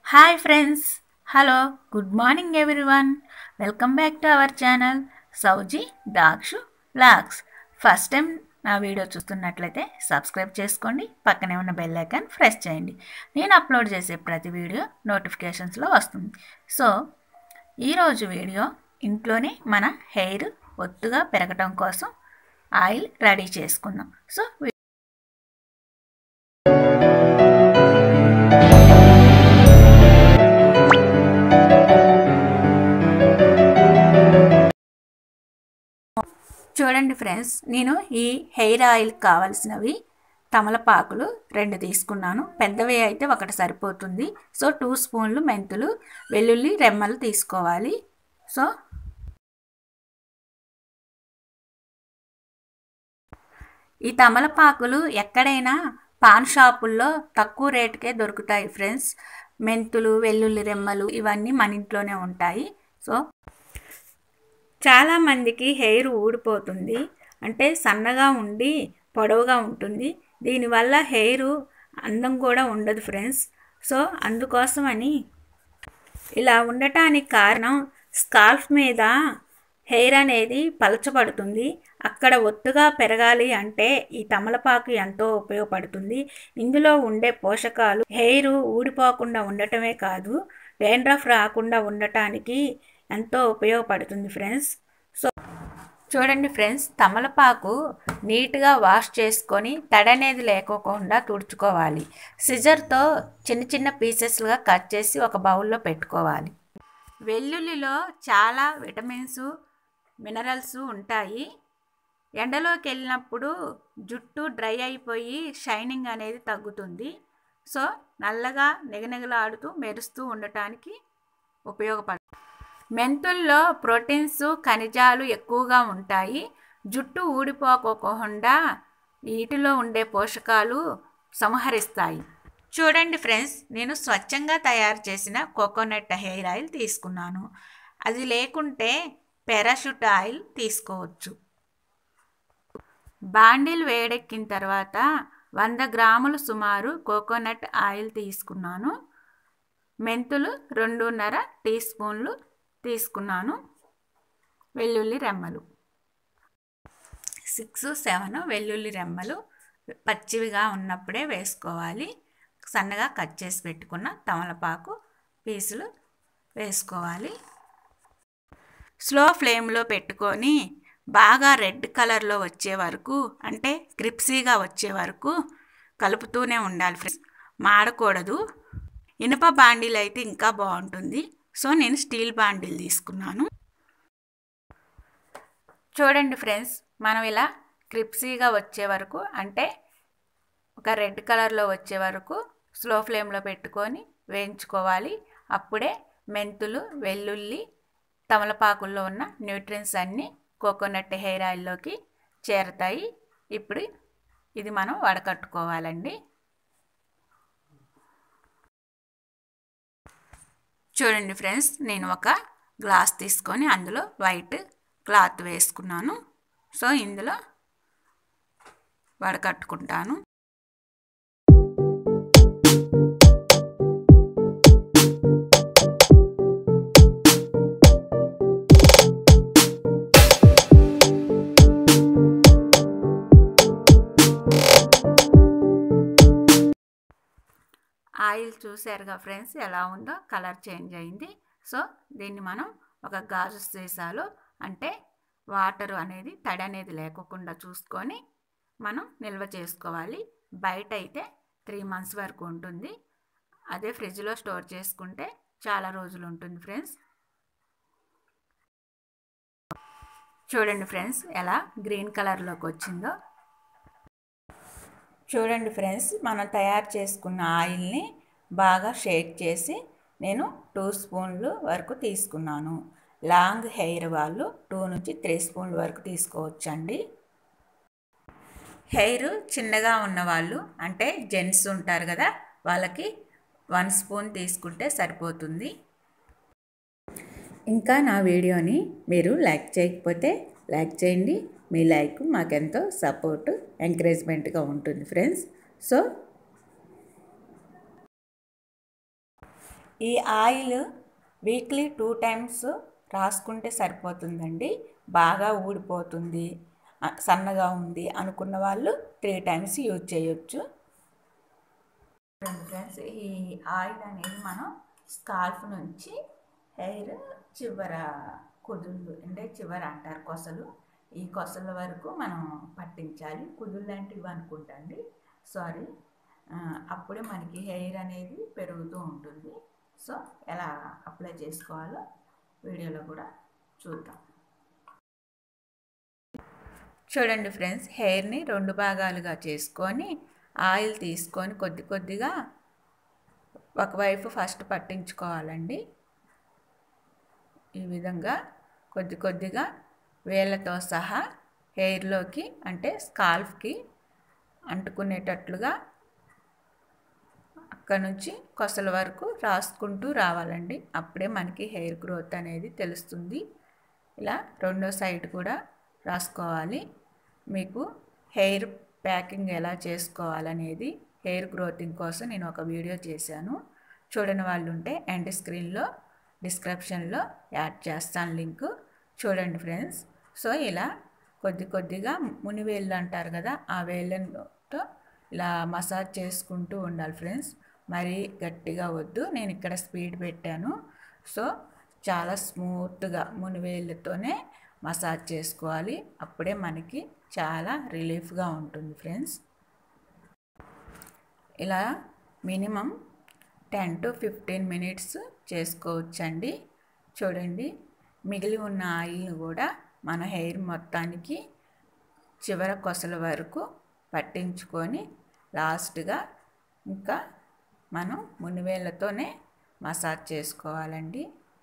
hi friends hello good morning everyone welcome back to our channel సౌజీ డాక్షు లాక్స్ first time నా video చూస్తున్నట్లయితే సబ్స్క్రైబ్ చేసుకోండి పక్కనే ఉన్న బెల్ ఐకాన్ ప్రెస్ చేయండి నేను అప్లోడ్ చేసే ప్రతి వీడియో నోటిఫికేషన్స్లో వస్తుంది సో ఈరోజు వీడియో ఇంట్లోనే మన హెయిర్ ఒత్తుగా పెరగటం కోసం ఆయిల్ రెడీ చేసుకుందాం సో చూడండి ఫ్రెండ్స్ నేను ఈ హెయిర్ ఆయిల్ కావాల్సినవి తమలపాకులు రెండు తీసుకున్నాను పెద్దవి అయితే ఒకటి సరిపోతుంది సో టూ స్పూన్లు మెంతులు వెల్లుల్లి రెమ్మలు తీసుకోవాలి సో ఈ తమలపాకులు ఎక్కడైనా పాన్ షాపుల్లో తక్కువ రేటుకే దొరుకుతాయి ఫ్రెండ్స్ మెంతులు వెల్లుల్లి రెమ్మలు ఇవన్నీ మన ఇంట్లోనే ఉంటాయి సో చాలామందికి హెయిర్ ఊడిపోతుంది అంటే సన్నగా ఉండి పొడవుగా ఉంటుంది దీనివల్ల హెయిర్ అందం కూడా ఉండదు ఫ్రెండ్స్ సో అందుకోసమని ఇలా ఉండటానికి కారణం స్కాల్ఫ్ మీద హెయిర్ అనేది పలచబడుతుంది అక్కడ ఒత్తుగా పెరగాలి అంటే ఈ తమలపాకు ఎంతో ఉపయోగపడుతుంది ఇందులో ఉండే పోషకాలు హెయిర్ ఊడిపోకుండా ఉండటమే కాదు డేండ్రఫ్ రాకుండా ఉండటానికి ఎంతో ఉపయోగపడుతుంది ఫ్రెండ్స్ సో చూడండి ఫ్రెండ్స్ తమలపాకు నీట్గా వాష్ చేసుకొని తడి అనేది లేకోకుండా తుడుచుకోవాలి సిజర్తో చిన్న చిన్న పీసెస్లుగా కట్ చేసి ఒక బౌల్లో పెట్టుకోవాలి వెల్లుల్లిలో చాలా విటమిన్స్ మినరల్స్ ఉంటాయి ఎండలోకి వెళ్ళినప్పుడు జుట్టు డ్రై అయిపోయి షైనింగ్ అనేది తగ్గుతుంది సో నల్లగా నిగనిగలాడుతూ మెరుస్తూ ఉండటానికి ఉపయోగపడుతుంది మెంతుల్లో ప్రోటీన్స్ ఖనిజాలు ఎక్కువగా ఉంటాయి జుట్టు ఊడిపోకోకుండా వీటిలో ఉండే పోషకాలు సంహరిస్తాయి చూడండి ఫ్రెండ్స్ నేను స్వచ్ఛంగా తయారు చేసిన కోకోనట్ హెయిర్ ఆయిల్ తీసుకున్నాను అది లేకుంటే పారాషూట్ ఆయిల్ తీసుకోవచ్చు బాండిల్ వేడెక్కిన తర్వాత వంద గ్రాములు సుమారు కోకోనట్ ఆయిల్ తీసుకున్నాను మెంతులు రెండున్నర టీ స్పూన్లు తీసుకున్నాను వెల్లుల్లి రెమ్మలు సిక్స్ సెవెన్ వెల్లుల్లి రెమ్మలు పచ్చివిగా ఉన్నప్పుడే వేసుకోవాలి సన్నగా కట్ చేసి పెట్టుకున్న తమలపాకు పీసులు వేసుకోవాలి స్లో ఫ్లేమ్లో పెట్టుకొని బాగా రెడ్ కలర్లో వచ్చే వరకు అంటే క్రిప్సీగా వచ్చే వరకు కలుపుతూనే ఉండాలి ఫ్రెండ్స్ మాడకూడదు ఇనుప బాండీలు అయితే ఇంకా బాగుంటుంది సో నేను స్టీల్ బాండిల్ తీసుకున్నాను చూడండి ఫ్రెండ్స్ మనం ఇలా క్రిప్సీగా వచ్చే వరకు అంటే ఒక రెడ్ కలర్లో వచ్చే వరకు స్లో ఫ్లేమ్లో పెట్టుకొని వేయించుకోవాలి అప్పుడే మెంతులు వెల్లుల్లి తమలపాకుల్లో ఉన్న న్యూట్రియన్స్ అన్నీ కోకోనట్ హెయిర్ ఆయిల్లోకి చేరుతాయి ఇప్పుడు ఇది మనం వడకట్టుకోవాలండి చూడండి ఫ్రెండ్స్ నేను ఒక గ్లాస్ తీసుకొని అందులో వైట్ క్లాత్ వేసుకున్నాను సో ఇందులో వడకట్టుకుంటాను ఆయిల్ చూసారుగా ఫ్రెండ్స్ ఎలా ఉందో కలర్ చేంజ్ అయింది సో దీన్ని మనం ఒక గాజు సీసాలో అంటే వాటర్ అనేది తడి అనేది లేకోకుండా చూసుకొని మనం నిల్వ చేసుకోవాలి బయట అయితే త్రీ మంత్స్ వరకు ఉంటుంది అదే ఫ్రిడ్జ్లో స్టోర్ చేసుకుంటే చాలా రోజులు ఉంటుంది ఫ్రెండ్స్ చూడండి ఫ్రెండ్స్ ఎలా గ్రీన్ కలర్లోకి వచ్చిందో చూడండి ఫ్రెండ్స్ మనం తయారు చేసుకున్న ఆయిల్ని బాగా షేక్ చేసి నేను టూ స్పూన్లు వరకు తీసుకున్నాను లాంగ్ హెయిర్ వాళ్ళు టూ నుంచి త్రీ స్పూన్ల వరకు తీసుకోవచ్చండి హెయిర్ చిన్నగా ఉన్నవాళ్ళు అంటే జెంట్స్ ఉంటారు కదా వాళ్ళకి వన్ స్పూన్ తీసుకుంటే సరిపోతుంది ఇంకా నా వీడియోని మీరు లైక్ చేయకపోతే లైక్ చేయండి మీ లైక్ మాకెంతో సపోర్ట్ ఎంకరేజ్మెంట్గా ఉంటుంది ఫ్రెండ్స్ సో ఈ ఆయిల్ వీక్లీ టూ టైమ్స్ రాసుకుంటే సరిపోతుందండి బాగా ఊడిపోతుంది ఆ, సన్నగా ఉంది అనుకున్న వాళ్ళు త్రీ టైమ్స్ యూజ్ చేయొచ్చు ఫ్రెండ్స్ ఈ ఆయిల్ అనేది మనం స్కాల్ఫ్ నుంచి హెయిర్ చివర కుదుళ్ళు అంటే చివర అంటారు కొసలు ఈ కొసల వరకు మనం పట్టించాలి కుదుళ్ళు లాంటివి అనుకుంటండి సారీ అప్పుడే మనకి హెయిర్ అనేది పెరుగుతూ ఉంటుంది సో ఎలా అప్లై చేసుకోవాలో వీడియోలో కూడా చూద్దాం చూడండి ఫ్రెండ్స్ హెయిర్ని రెండు భాగాలుగా చేసుకొని ఆయిల్ తీసుకొని కొద్ది కొద్దిగా ఒకవైపు ఫస్ట్ పట్టించుకోవాలండి ఈ విధంగా కొద్ది కొద్దిగా వేళ్ళతో సహా హెయిర్లోకి అంటే స్కాల్ఫ్కి అంటుకునేటట్లుగా అక్కడ నుంచి కొసల వరకు రాసుకుంటూ రావాలండి అప్పుడే మనకి హెయిర్ గ్రోత్ అనేది తెలుస్తుంది ఇలా రెండో సైడ్ కూడా రాసుకోవాలి మీకు హెయిర్ ప్యాకింగ్ ఎలా చేసుకోవాలనేది హెయిర్ గ్రోతింగ్ కోసం నేను ఒక వీడియో చేశాను చూడని వాళ్ళు ఉంటే ఎండ్ స్క్రీన్లో డిస్క్రిప్షన్లో యాడ్ చేస్తాను లింక్ చూడండి ఫ్రెండ్స్ సో ఇలా కొద్ది కొద్దిగా మునివేళ్ళు అంటారు కదా ఆ వేళ్ళతో ఇలా మసాజ్ చేసుకుంటూ ఉండాలి ఫ్రెండ్స్ మరీ గట్టిగా వద్దు నేను ఇక్కడ స్పీడ్ పెట్టాను సో చాలా స్మూత్గా మునివేళ్ళతోనే మసాజ్ చేసుకోవాలి అప్పుడే మనకి చాలా రిలీఫ్గా ఉంటుంది ఫ్రెండ్స్ ఇలా minimum ten to fifteen minutes చేసుకోవచ్చండి చూడండి మిగిలి ఉన్న ఆయిల్ని కూడా మన హెయిర్ మొత్తానికి చివర కొసల వరకు పట్టించుకొని లాస్ట్గా ఇంకా మనం మునివేళ్ళతోనే మసాజ్ చేసుకోవాలండి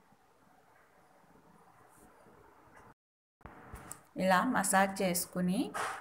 ఇలా మసాజ్ చేసుకుని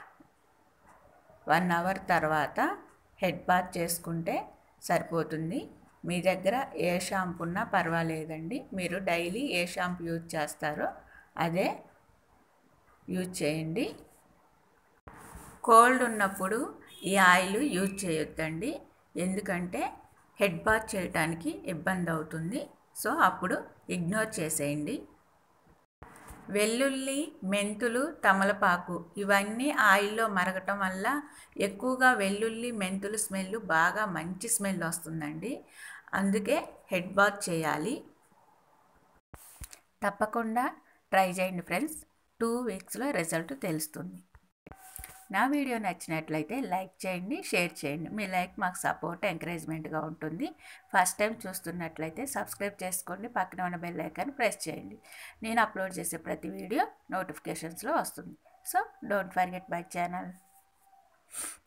వన్ అవర్ తర్వాత హెడ్ బాత్ చేసుకుంటే సరిపోతుంది మీ దగ్గర ఏ షాంపూ ఉన్నా పర్వాలేదండి మీరు డైలీ ఏ షాంపూ యూజ్ చేస్తారో అదే యూజ్ చేయండి కోల్డ్ ఉన్నప్పుడు ఈ ఆయిల్ యూజ్ చేయొద్దండి ఎందుకంటే హెడ్ బాత్ చేయడానికి ఇబ్బంది అవుతుంది సో అప్పుడు ఇగ్నోర్ చేసేయండి వెల్లుల్లి మెంతులు తమలపాకు ఇవన్నీ ఆయిల్లో మరగటం వల్ల ఎక్కువగా వెల్లుల్లి మెంతులు స్మెల్ బాగా మంచి స్మెల్ వస్తుందండి అందుకే హెడ్ బాత్ చేయాలి తప్పకుండా ట్రై చేయండి ఫ్రెండ్స్ టూ వీక్స్లో రిజల్ట్ తెలుస్తుంది నా వీడియో నచ్చినట్లయితే లైక్ చేయండి షేర్ చేయండి మీ లైక్ మాకు సపోర్ట్ ఎంకరేజ్మెంట్గా ఉంటుంది ఫస్ట్ టైం చూస్తున్నట్లయితే సబ్స్క్రైబ్ చేసుకోండి పక్కన ఉన్న బెల్ ఐకాన్ ప్రెస్ చేయండి నేను అప్లోడ్ చేసే ప్రతి వీడియో నోటిఫికేషన్స్లో వస్తుంది so don't forget my channel